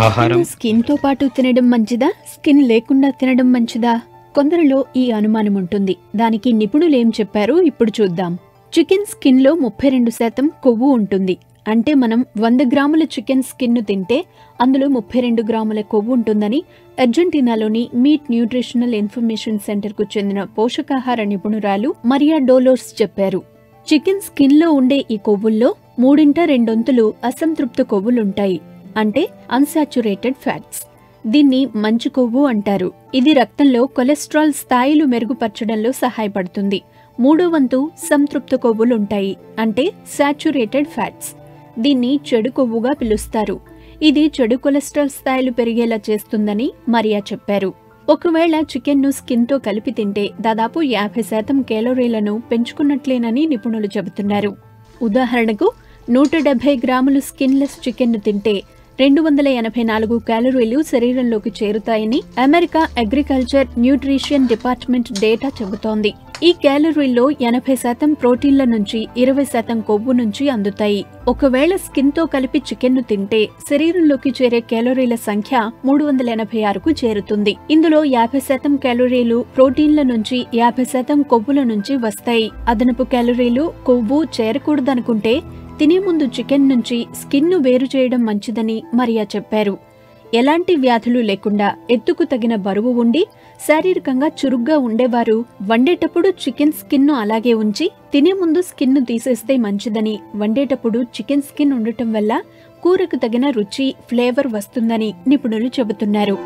ఆహారం స్కిన్ తో పాటు తినడం మంచిదా స్కిన్ లేకుండా తినడం మంచిదా కొందరిలో ఈ అనుమానం ఉంటుంది దానికి నిపుణులు ఏం చెప్పారో ఇప్పుడు చూద్దాం చికెన్ స్కిన్ లో ముప్పై రెండు శాతం కొవ్వు ఉంటుంది అంటే మనం వంద గ్రాముల చికెన్ స్కిన్ ను తింటే అందులో ముప్పై రెండు గ్రాముల కొవ్వు ఉంటుందని అర్జెంటీనాలోని మీట్ న్యూట్రిషనల్ ఇన్ఫర్మేషన్ సెంటర్ కు చెందిన పోషకాహార నిపుణురాలు మరియా డోలోర్స్ చెప్పారు చికెన్ స్కిన్ లో ఉండే ఈ కొవ్వుల్లో మూడింట రెండొంతులు అసంతృప్త కొవ్వులుంటాయి అంటే అన్సాచురేటెడ్ ఫ్యాట్స్ దీన్ని మంచు కొవ్వు అంటారు ఇది రక్తంలో కొలెస్ట్రాల్ స్థాయిలు మెరుగుపరచడంలో సహాయపడుతుంది మూడో వంతు సంతృప్త కొవ్వులుంటాయి అంటే సాచురేటెడ్ ఫ్యాట్స్ దీన్ని చెడు కొవ్వుగా పిలుస్తారు ఇది చెడు కొలెస్ట్రాల్ స్థాయిలు పెరిగేలా చేస్తుందని మరియా చెప్పారు ఒకవేళ చికెన్ను స్కిన్తో కలిపి తింటే దాదాపు యాభై శాతం కేలరీలను పెంచుకున్నట్లేనని నిపుణులు చెబుతున్నారు ఉదాహరణకు నూట డెబ్బై గ్రాములు స్కిన్లెస్ చికెన్ను తింటే రెండు వందల ఎనభై నాలుగు క్యాలరీలు శరీరంలోకి చేరుతాయని America agriculture nutrition department data చెబుతోంది ఈ క్యాలరీల్లో ఎనభై శాతం ప్రోటీన్ల నుంచి ఇరవై శాతం కొవ్వు నుంచి అందుతాయి ఒకవేళ స్కిన్ తో కలిపి చికెన్ను తింటే శరీరంలోకి చేరే క్యాలరీల సంఖ్య మూడు వందల ఎనభై ఆరుకు చేరుతుంది ఇందులో యాభై శాతం క్యాలరీలు ప్రోటీన్ల నుంచి యాభై శాతం కొవ్వుల నుంచి వస్తాయి అదనపు క్యాలరీలు కొవ్వు చేరకూడదనుకుంటే తినే ముందు చికెన్ నుంచి స్కిన్ను వేరు చేయడం మంచిదని మరియా చెప్పారు ఎలాంటి వ్యాధులు లేకుండా ఎత్తుకు తగిన బరువు ఉండి శారీరకంగా చురుగ్గా ఉండేవారు వండేటప్పుడు చికెన్ స్కిన్ను అలాగే ఉంచి తినే ముందు స్కిన్ను తీసేస్తే మంచిదని వండేటప్పుడు చికెన్ స్కిన్ ఉండటం వల్ల కూరకు తగిన రుచి ఫ్లేవర్ వస్తుందని నిపుణులు చెబుతున్నారు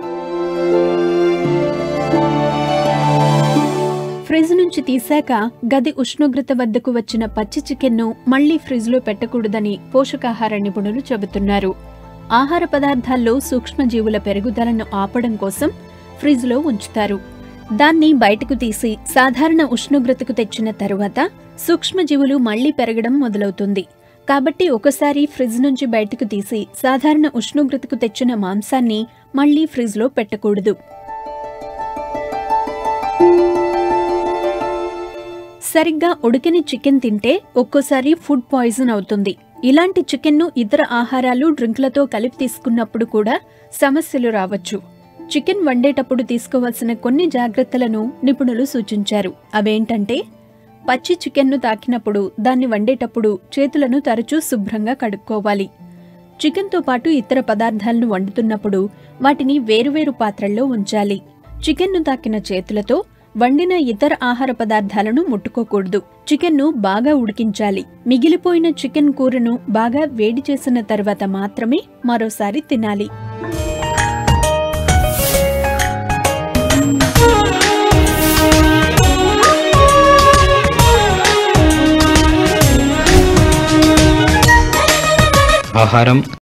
ఫ్రిజ్ నుంచి తీశాక గది ఉష్ణోగ్రత వద్దకు వచ్చిన పచ్చి చికెన్ను మళ్లీ ఫ్రిజ్లో పెట్టకూడదని పోషకాహార నిపుణులు చెబుతున్నారు ఆహార పదార్థాల్లో సూక్ష్మజీవుల పెరుగుదలను ఆపడం కోసం ఫ్రిజ్లో ఉంచుతారు దాన్ని బయటకు తీసి సాధారణ ఉష్ణోగ్రతకు తెచ్చిన తరువాత సూక్ష్మజీవులు మళ్లీ పెరగడం మొదలవుతుంది కాబట్టి ఒకసారి ఫ్రిజ్ నుంచి బయటకు తీసి సాధారణ ఉష్ణోగ్రతకు తెచ్చిన మాంసాన్ని మళ్లీ ఫ్రిజ్లో పెట్టకూడదు సరిగ్గా ఉడికిన చికెన్ తింటే ఒక్కోసారి ఫుడ్ పాయిజన్ అవుతుంది ఇలాంటి చికెన్ను ఇతర ఆహారాలు డ్రింక్లతో కలిపి తీసుకున్నప్పుడు కూడా సమస్యలు రావచ్చు చికెన్ వండేటప్పుడు తీసుకోవాల్సిన కొన్ని జాగ్రత్తలను నిపుణులు సూచించారు అవేంటంటే పచ్చి చికెన్ను తాకినప్పుడు దాన్ని వండేటప్పుడు చేతులను తరచూ శుభ్రంగా కడుక్కోవాలి చికెన్తో పాటు ఇతర పదార్థాలను వండుతున్నప్పుడు వాటిని వేరువేరు పాత్రల్లో ఉంచాలి చికెన్ను తాకిన చేతులతో వండిన ఇతర ఆహార పదార్థాలను ముట్టుకోకూడదు చికెన్ను బాగా ఉడికించాలి మిగిలిపోయిన చికెన్ కూరను బాగా వేడి చేసిన తర్వాత మాత్రమే మరోసారి తినాలి ఆహారం